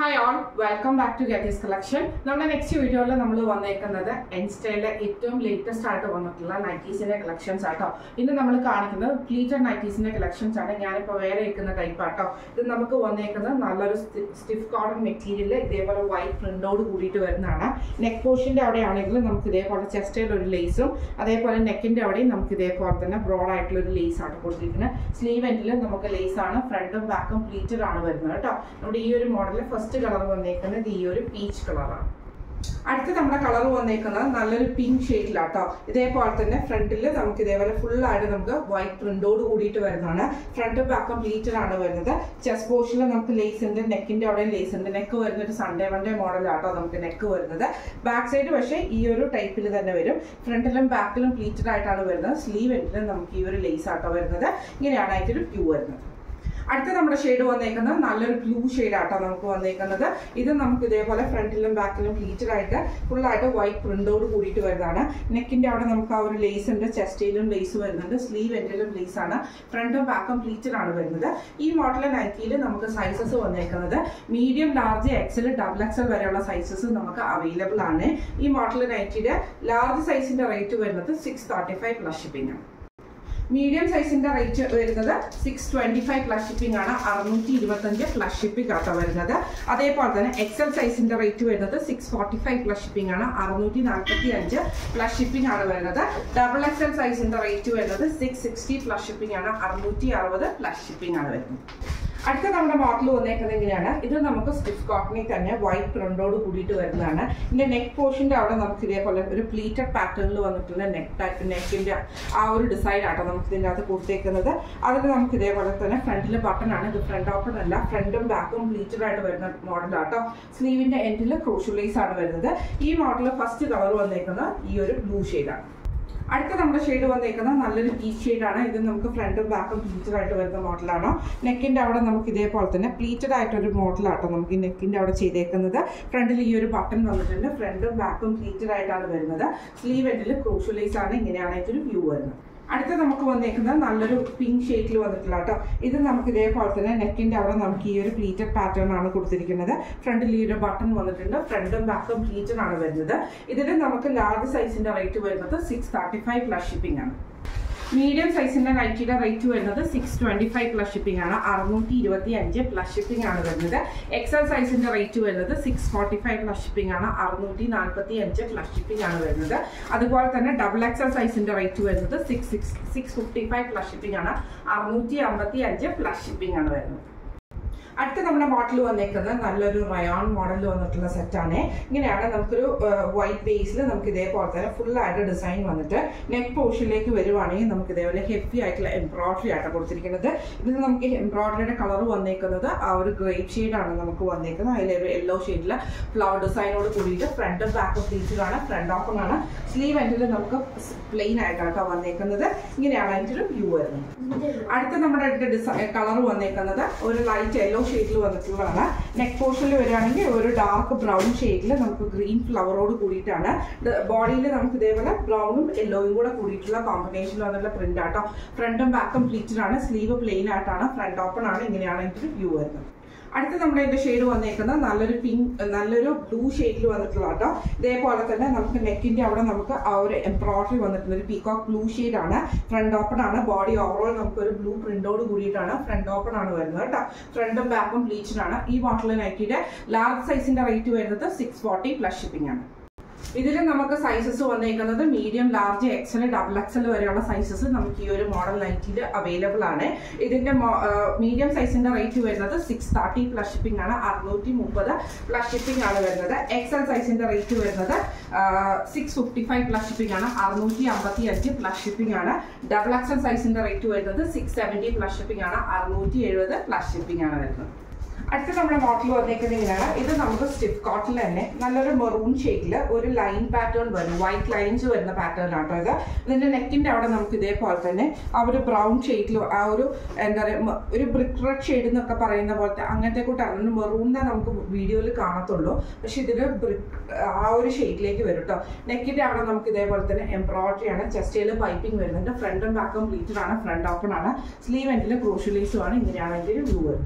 hi all welcome back to ഗാറ്റീസ് collection നമ്മുടെ next വീഡിയോയിൽ നമ്മൾ വന്നേക്കുന്നത് എൻസ്റ്റൈലിലെ ഏറ്റവും ലേറ്റസ്റ്റ് ആയിട്ട് വന്നിട്ടുള്ള നൈറ്റീസിന്റെ കളക്ഷൻസ് ആട്ടോ ഇന്ന് നമ്മൾ കാണിക്കുന്നത് പ്ലീറ്റഡ് നൈറ്റീസിന്റെ കളക്ഷൻസ് ആണ് ഞാനിപ്പോൾ വേറെ ഇരിക്കുന്ന ടൈപ്പ് ആട്ടോ ഇത് നമുക്ക് വന്നേക്കുന്നത് നല്ലൊരു സ്റ്റിഫ് കോട്ടൺ മെറ്റീരിയൽ ഇതേപോലെ വൈറ്റ് പ്രിന്റോട് കൂടിയിട്ട് വരുന്നതാണ് നെക്ക് പോർഷന്റെ അവിടെ ആണെങ്കിൽ നമുക്ക് ഇതേപോലെ ചെസ്റ്റിൽ ഒരു ലേസും അതേപോലെ നെക്കിന്റെ അവിടെയും നമുക്ക് ഇതേപോലെ തന്നെ ബ്രോഡ് ആയിട്ടുള്ള ഒരു ലേസ് ആണ് കൊടുത്തിരിക്കുന്നത് സ്ലീവ് എൻഡിൽ നമുക്ക് ലേസ് ആണ് ഫ്രണ്ടും ബാക്കും പ്ലീറ്റഡ് ആണ് വരുന്നത് കേട്ടോ നമ്മുടെ ഈ ഒരു മോഡലിൽ ഫസ്റ്റ് കളർ വന്നേക്കുന്നത് ഈ ഒരു പീച്ച് കളറാണ് അടുത്ത് നമ്മുടെ കളർ വന്നേക്കുന്നത് നല്ലൊരു പിങ്ക് ഷെയ്ഡിലാട്ടോ ഇതേപോലെ തന്നെ ഫ്രണ്ടിൽ നമുക്ക് ഇതേപോലെ ഫുൾ ആയിട്ട് നമുക്ക് വൈറ്റ് പ്രിന്റോട് കൂടിയിട്ട് വരുന്നതാണ് ഫ്രണ്ട് ബാക്കും പ്ലീറ്റഡ് ആണ് വരുന്നത് ചെസ്റ്റ് പോർഷനിൽ നമുക്ക് ലേസ് ഉണ്ട് നെക്കിന്റെ അവിടെ ലേസ് ഉണ്ട് നെക്ക് വരുന്ന ഒരു സൺഡേ വൺഡേ മോഡലാട്ടോ നമുക്ക് നെക്ക് വരുന്നത് ബാക്ക് സൈഡ് പക്ഷേ ഈ ഒരു ടൈപ്പിൽ തന്നെ വരും ഫ്രണ്ടിലും ബാക്കിലും പ്ലീറ്റഡ് ആയിട്ടാണ് വരുന്നത് സ്ലീവ് എൻഡിലും നമുക്ക് ഈ ഒരു ലേസ് ആട്ടോ വരുന്നത് ഇങ്ങനെയാണ് അതിൻ്റെ വ്യൂ വരുന്നത് അടുത്ത നമ്മുടെ ഷെയ്ഡ് വന്നേക്കുന്നത് നല്ലൊരു ബ്ലൂ ഷെയ്ഡ് ആട്ടോ നമുക്ക് വന്നേക്കുന്നത് ഇത് നമുക്ക് ഇതേപോലെ ഫ്രണ്ടിലും ബാക്കിലും പ്ലീറ്റഡ് ആയിട്ട് ഫുൾ ആയിട്ട് വൈറ്റ് പ്രിന്റോട് കൂടിയിട്ട് വരുന്നതാണ് നെക്കിന്റെ അവിടെ നമുക്ക് ആ ഒരു ലേസ് ഉണ്ട് ചെസ്റ്റയിലും ലേസ് വരുന്നുണ്ട് സ്ലീവ് എൻഡിലും ലേസ് ആണ് ഫ്രണ്ടും ബാക്കും പ്ലീറ്റഡ് ആണ് വരുന്നത് ഈ മോഡൽ നൈറ്റിയിൽ നമുക്ക് സൈസസ് വന്നേക്കുന്നത് medium large XL double XL വരെയുള്ള സൈസസ് നമുക്ക് അവൈലബിൾ ആണ് ഈ മോഡൽ നൈറ്റിയുടെ ലാർജ് സൈസിന്റെ റേറ്റ് വരുന്നത് six thirty five plus shipping ആണ് മീഡിയം സൈസിന്റെ റേറ്റ് വരുന്നത് six twenty five plus shipping ആണ് അറുന്നൂറ്റി ഇരുപത്തഞ്ച് പ്ലസ് ഷിപ്പിംഗ് ആട്ടോ വരുന്നത് അതേപോലെ തന്നെ എക്സൽ സൈസിന്റെ റേറ്റ് വരുന്നത് six forty five plus shipping ആണ് അറുന്നൂറ്റി നാൽപ്പത്തി അഞ്ച് പ്ലസ് ഷിപ്പിംഗ് ആണ് വരുന്നത് ഡബിൾ എക്സൽ സൈസിന്റെ റേറ്റ് വരുന്നത് സിക്സ് സിക്സ്റ്റി പ്ലസ് ഷിപ്പിംഗ് ആണ് അറുന്നൂറ്റി അറുപത് പ്ലസ് ഷിപ്പിംഗ് ആണ് വരുന്നത് അടുത്ത നമ്മുടെ മോഡൽ വന്നേക്കുന്നത് എങ്ങനെയാണ് ഇത് നമുക്ക് സ്റ്റിഫ് കോട്ടണിൽ തന്നെ വൈറ്റ് പ്രിന്റോട് കൂടിയിട്ട് വരുന്നതാണ് ഇതിന്റെ നെക്ക് പോർഷന്റെ അവിടെ നമുക്ക് ഇതേപോലെ ഒരു പ്ലീറ്റഡ് പാറ്റേണിൽ വന്നിട്ടുള്ള നെക്ക് ടൈപ്പ് നെക്കിന്റെ ആ ഒരു ഡിസൈൻ ആട്ടോ നമുക്ക് ഇതിൻ്റെ അകത്ത് കൊടുത്തേക്കുന്നത് അതിൽ നമുക്ക് ഇതേപോലെ തന്നെ ഫ്രണ്ടിൽ ബട്ടൺ ആണ് ഇത് ഫ്രണ്ട് ഓപ്പൺ അല്ല ഫ്രണ്ടും ബാക്കും പ്ലീറ്റഡ് ആയിട്ട് വരുന്ന മോഡലാട്ടോ സ്ലീവിന്റെ എൻഡിൽ ക്രൂഷ്യലൈസ് ആണ് വരുന്നത് ഈ മോഡൽ ഫസ്റ്റ് കളർ വന്നേക്കുന്നത് ഈ ഒരു ബ്ലൂ ഷെയ്ഡാണ് അടുത്ത നമ്മുടെ ഷെയ്ഡ് വന്നേക്കുന്നത് നല്ലൊരു പീച്ച് ഷെയ്ഡാണ് ഇത് നമുക്ക് ഫ്രണ്ടും ബാക്കും പ്ലീറ്റഡ് ആയിട്ട് വരുന്ന മോഡലാണ് നെക്കിന്റെ അവിടെ നമുക്ക് ഇതേപോലെ തന്നെ പ്ലീറ്റഡ് ആയിട്ടൊരു മോഡലാട്ടോ നമുക്ക് ഈ നെക്കിന്റെ അവിടെ ചെയ്തേക്കുന്നത് ഫ്രണ്ടിൽ ഈ ഒരു ബട്ടൺ വന്നിട്ടുണ്ട് ഫ്രണ്ടും ബാക്കും പ്ലീറ്റഡ് ആയിട്ടാണ് വരുന്നത് സ്ലീവ് എൻഡിൽ ക്രൂഷ്യലൈസ് ആണ് ഇങ്ങനെയാണ് ഇതിന്റെ വ്യൂ വരുന്നത് അടുത്ത നമുക്ക് വന്നേക്കുന്നത് നല്ലൊരു പിങ്ക് ഷെയ്ഡിൽ വന്നിട്ടുള്ള കേട്ടോ ഇത് നമുക്ക് ഇതേപോലെ തന്നെ നെക്കിന്റെ അവിടെ നമുക്ക് ഈ ഒരു പ്ലീറ്റഡ് പാറ്റേൺ ആണ് കൊടുത്തിരിക്കുന്നത് ഫ്രണ്ടിൽ ഈ ഒരു ബട്ടൺ വന്നിട്ടുണ്ട് ഫ്രണ്ടും ബാക്കും പ്ലീറ്റഡ് ആണ് വരുന്നത് ഇതിൽ നമുക്ക് ലാർജ് സൈസിന്റെ റേറ്റ് വരുന്നത് six thirty five plus shipping ആണ് മീഡിയം സൈസിന്റെ നൈറ്റിയുടെ റേറ്റ് വരുന്നത് six twenty five plus shipping ആണ് അറുന്നൂറ്റി ഇരുപത്തി അഞ്ച് പ്ലസ് ഷിപ്പിംഗ് ആണ് വരുന്നത് എക്സൽ സൈസിന്റെ റേറ്റ് വരുന്നത് six forty five plus shipping ആണ് അറുന്നൂറ്റി നാൽപ്പത്തി അഞ്ച് പ്ലസ് ഷിപ്പിംഗ് ആണ് വരുന്നത് അതുപോലെ തന്നെ ഡബിൾ എക്സൽ സൈസിന്റെ റേറ്റ് വരുന്നത് six six six fifty five plus shipping ആണ് അറുന്നൂറ്റി അമ്പത്തി അഞ്ച് പ്ലസ് ഷിപ്പിംഗ് ആണ് വരുന്നത് അടുത്ത നമ്മുടെ മോഡൽ വന്നേക്കുന്നത് നല്ലൊരു റയോൺ മോഡൽ വന്നിട്ടുള്ള സെറ്റാണ് ഇങ്ങനെയാണ് നമുക്കൊരു വൈറ്റ് ബേസിൽ നമുക്ക് ഇതേപോലെ തന്നെ ഫുൾ ആയിട്ട് ഡിസൈൻ വന്നിട്ട് നെക്ക് പോർഷനിലേക്ക് വരുവാണെങ്കിൽ നമുക്ക് ഇതേപോലെ ഹെവി ആയിട്ടുള്ള എംബ്രോയിഡറി ആയിട്ട് കൊടുത്തിരിക്കുന്നത് ഇതിൽ നമുക്ക് എംബ്രോയിഡറിയുടെ കളർ വന്നേക്കുന്നത് ആ ഒരു ഗ്രേപ്പ് ഷെയ്ഡാണ് നമുക്ക് വന്നേക്കുന്നത് അതിലൊരു യെല്ലോ ഷെയ്ഡിൽ ഫ്ലവർ ഡിസൈനോട് കൂടിയിട്ട് ഫ്രണ്ടും ബാക്കും പ്ലീറ്റഡാണ് ഫ്രണ്ട് ഓപ്പൺ ആണ് സ്ലീവ് എൻഡിൽ നമുക്ക് പ്ലെയിൻ ആയിട്ടാണ് വന്നേക്കുന്നത് ഇങ്ങനെയാണ് അതിൻ്റെ ഒരു വ്യൂ വരുന്നത് അടുത്ത നമ്മുടെ ഡിസൈൻ കളർ വന്നേക്കുന്നത് ഒരു ലൈറ്റ് യെല്ലോ ഷെയ്ഡിൽ വന്നിട്ടുള്ളതാണ് നെക്ക് പോർഷനിൽ വരികയാണെങ്കിൽ ഒരു ഡാർക്ക് ബ്രൗൺ ഷെയ്ഡിൽ നമുക്ക് ഗ്രീൻ ഫ്ലവറോട് കൂടിയിട്ടാണ് ബോഡിയിൽ നമുക്ക് ഇതേപോലെ ബ്രൗണും യെല്ലോയും കൂടെ കൂടിയിട്ടുള്ള കോമ്പിനേഷനിൽ വന്നിട്ടുള്ള പ്രിന്റ് ആട്ടോ ഫ്രണ്ടും ബാക്കും പ്ലീറ്റഡ് ആണ് സ്ലീവ് പ്ലെയിൻ ആയിട്ടാണ് ഫ്രണ്ട് ഓപ്പൺ ആണ് ഇങ്ങനെയാണ് ഇതിന്റെ വ്യൂ വരുന്നത് അടുത്ത നമ്മുടെ ഇതിന്റെ ഷെയ്ഡ് വന്നേക്കുന്നത് നല്ലൊരു പിങ്ക് നല്ലൊരു ബ്ലൂ ഷെയ്ഡിൽ വന്നിട്ടുള്ള കേട്ടോ ഇതേപോലെ തന്നെ നമുക്ക് നെക്കിന്റെ അവിടെ നമുക്ക് ആ ഒരു എംബ്രോയിഡറി വന്നിട്ടുണ്ട് ഒരു പീകോക്ക് ബ്ലൂ ഷെയ്ഡ് ആണ് ഫ്രണ്ട് ഓപ്പൺ ആണ് ബോഡി ഓവറോൾ നമുക്ക് ഒരു ബ്ലൂ പ്രിന്റോട് കൂടിയിട്ടാണ് ഫ്രണ്ട് ഓപ്പൺ ആണ് വരുന്നത് കേട്ടോ ഫ്രണ്ടും ബാക്കും ബ്ലീച്ചഡ് ആണ് ഈ ബോട്ടിൽ നൈറ്റിയുടെ ലാർജ് സൈസിന്റെ റേറ്റ് വരുന്നത് സിക്സ് ഫോർട്ടി പ്ലസ് ഷിപ്പിംഗ് ആണ് ഇതിൽ നമുക്ക് സൈസസ് വന്നേക്കുന്നത് medium large XL double XL വരെയുള്ള സൈസസ് നമുക്ക് ഈ ഒരു മോഡൽ നൈറ്റിൽ അവൈലബിൾ ആണ് ഇതിന്റെ മീഡിയം സൈസിന്റെ റേറ്റ് വരുന്നത് സിക്സ് തേർട്ടി പ്ലസ് ഷിപ്പിംഗ് ആണ് അറുന്നൂറ്റി മുപ്പത് പ്ലസ് ഷിപ്പിംഗ് ആണ് വരുന്നത് എക്സൽ സൈസിന്റെ റേറ്റ് വരുന്നത് six fifty five plus shipping ആണ് അറുന്നൂറ്റി അമ്പത്തി അഞ്ച് പ്ലസ് ഷിപ്പിംഗ് ആണ് ഡബിൾ എക്സൽ സൈസിന്റെ റേറ്റ് വരുന്നത് സിക്സ് സെവൻറ്റി പ്ലസ് ഷിപ്പിംഗ് ആണ് അറുന്നൂറ്റി എഴുപത് പ്ലസ് ഷിപ്പിംഗ് ആണ് വരുന്നത് അടുത്ത നമ്മുടെ മോഡൽ വന്നേക്കുന്നത് ഇങ്ങനെയാണ് ഇത് നമുക്ക് സ്റ്റിഫ് കോട്ടിൽ തന്നെ നല്ലൊരു മെറൂൺ ഷെയ്ഡിൽ ഒരു ലൈൻ പാറ്റേൺ വരും വൈറ്റ് ലൈൻസ് വരുന്ന പാറ്റേൺ ആട്ടോ ഇത് ഇതിന്റെ നെക്കിന്റെ അവിടെ നമുക്ക് ഇതേപോലെ തന്നെ ആ ഒരു ബ്രൗൺ ഷെയ്ഡിൽ ആ ഒരു എന്താ പറയുക ഒരു ബ്രിക്ക് റെഡ് ഷെയ്ഡ് എന്നൊക്കെ പറയുന്ന പോലത്തെ അങ്ങനത്തെ കൂട്ടാണ് മെറൂണിനെ നമുക്ക് വീഡിയോയിൽ കാണത്തുള്ളൂ പക്ഷെ ഇതിൽ ബ്രിക്ക് ആ ഒരു ഷെയ്ഡിലേക്ക് വരും കേട്ടോ നെക്കിന്റെ അവിടെ നമുക്ക് ഇതേപോലെ തന്നെ എംബ്രോയിഡറി ആണ് ചെസ്റ്റയിൽ പൈപ്പിംഗ് വരുന്നുണ്ട് ഫ്രണ്ടും ബാക്കും പ്ലീറ്റഡ് ആണ് ഫ്രണ്ട് ഓപ്പൺ ആണ് സ്ലീവ് എൻഡിൽ ക്രോഷ്യലൈസും ആണ് ഇങ്ങനെയാണ് ഇതിന്റെ വ്യൂ വരുന്നത്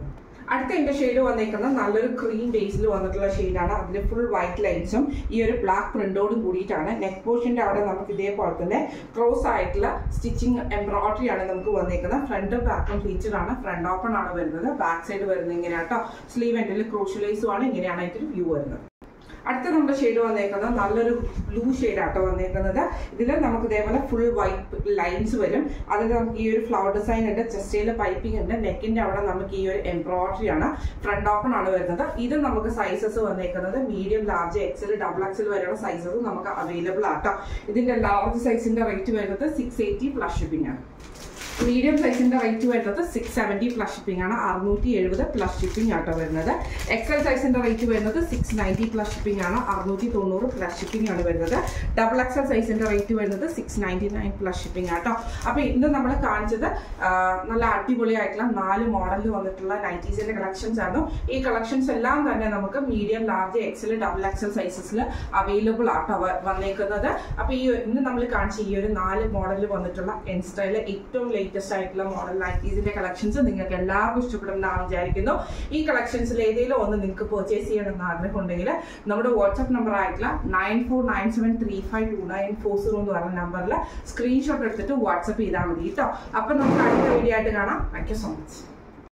അടുത്ത എൻ്റെ ഷെയ്ഡ് വന്നേക്കുന്നത് നല്ലൊരു ക്രീം ബേസിൽ വന്നിട്ടുള്ള ഷെയ്ഡാണ് അതിൽ ഫുൾ വൈറ്റ് ലൈൻസും ഈ ഒരു ബ്ലാക്ക് പ്രിന്റോടും കൂടിയിട്ടാണ് നെക്ക് പോർഷൻ്റെ അവിടെ നമുക്ക് ഇതേപോലെ തന്നെ ക്രോസ് ആയിട്ടുള്ള സ്റ്റിച്ചിങ് എംബ്രോയിഡറി ആണ് നമുക്ക് വന്നേക്കുന്നത് ഫ്രണ്ട് ബാക്കും ഫീച്ചർ ആണ് ഫ്രണ്ട് ഓപ്പൺ ആണ് വരുന്നത് ബാക്ക് സൈഡ് വരുന്നത് ഇങ്ങനെയാട്ടോ സ്ലീവ് എൻഡിൽ ക്രൂഷ്യലൈസും ആണ് ഇങ്ങനെയാണ് ഇതിൽ വ്യൂ വരുന്നത് അടുത്ത നമ്മുടെ ഷെയ്ഡ് വന്നേക്കുന്നത് നല്ലൊരു ബ്ലൂ ആട്ടോ വന്നേക്കുന്നത് ഇതിൽ നമുക്ക് ഇതേപോലെ ഫുൾ വൈറ്റ് ലൈൻസ് വരും അതിൽ നമുക്ക് ഈ ഒരു ഫ്ലവർ ഡിസൈൻ ഉണ്ട് ചെസ്റ്റയിൽ പൈപ്പിംഗ് ഉണ്ട് നെക്കിന്റെ അവിടെ നമുക്ക് ഈ ഒരു എംബ്രോയിഡറി ആണ് ഫ്രണ്ട് ഓപ്പൺ ആണ് വരുന്നത് ഇത് നമുക്ക് സൈസസ് വന്നേക്കുന്നത് medium large XL double XL വരെയുള്ള സൈസസ് നമുക്ക് അവൈലബിൾ ആട്ടോ ഇതിന്റെ ലാർജ് സൈസിന്റെ റേറ്റ് വരുന്നത് സിക്സ് എയ്റ്റി പ്ലസ് ഷിപ്പിംഗ് ആണ് മീഡിയം സൈസിന്റെ റേറ്റ് വരുന്നത് സിക്സ് സെവൻറ്റി പ്ലസ് ഷിപ്പിംഗ് ആണ് അറുന്നൂറ്റി എഴുപത് പ്ലസ് ഷിപ്പിംഗ് ആട്ടോ വരുന്നത് എക്സൽ സൈസിന്റെ റേറ്റ് വരുന്നത് സിക്സ് നയൻറ്റി പ്ലസ് ഷിപ്പിംഗ് ആണ് അറുന്നൂറ്റി തൊണ്ണൂറ് പ്ലസ് ഷിപ്പിംഗ് ആണ് വരുന്നത് ഡബിൾ എക്സൽ സൈസിന്റെ റേറ്റ് വരുന്നത് six ninety nine plus shipping ആട്ടോ അപ്പൊ ഇന്ന് നമ്മൾ കാണിച്ചത് ആ, നല്ല അടിപൊളിയായിട്ടുള്ള നാല് മോഡലിൽ വന്നിട്ടുള്ള നൈറ്റീസിന്റെ കളക്ഷൻസ് ആണ് ഈ കളക്ഷൻസ് എല്ലാം തന്നെ നമുക്ക് medium large XL double XL സൈസസിൽ അവൈലബിൾ ആട്ടോ വ- വന്നേക്കുന്നത് അപ്പൊ ഈ ഇന്ന് നമ്മൾ കാണിച്ച ഈ ഒരു നാല് മോഡലിൽ വന്നിട്ടുള്ള എൻ സ്റ്റൈലിലെ ഏറ്റവും ലേറ്റസ്റ്റ് ആയിട്ടുള്ള മോഡൽ നൈറ്റീസിന്റെ കളക്ഷൻസ് നിങ്ങൾക്ക് എല്ലാവർക്കും ഇഷ്ടപ്പെടുമെന്നാണ് വിചാരിക്കുന്നു ഈ കളക്ഷൻസിൽ ഏതെങ്കിലും ഒന്ന് നിങ്ങൾക്ക് പർച്ചേസ് ചെയ്യണമെന്ന് ആഗ്രഹം ഉണ്ടെങ്കിൽ നമ്മുടെ വാട്സ്ആപ്പ് നമ്പർ ആയിട്ടുള്ള nine four nine seven three five two nine four zero എന്ന് പറഞ്ഞ നമ്പറിൽ സ്ക്രീൻഷോട്ട് എടുത്തിട്ട് വാട്സ്ആപ്പ് ചെയ്താൽ മതി കേട്ടോ അപ്പൊ നമുക്ക് അടുത്ത വീഡിയോ ആയിട്ട് കാണാം താങ്ക് യു സോ മച്ച്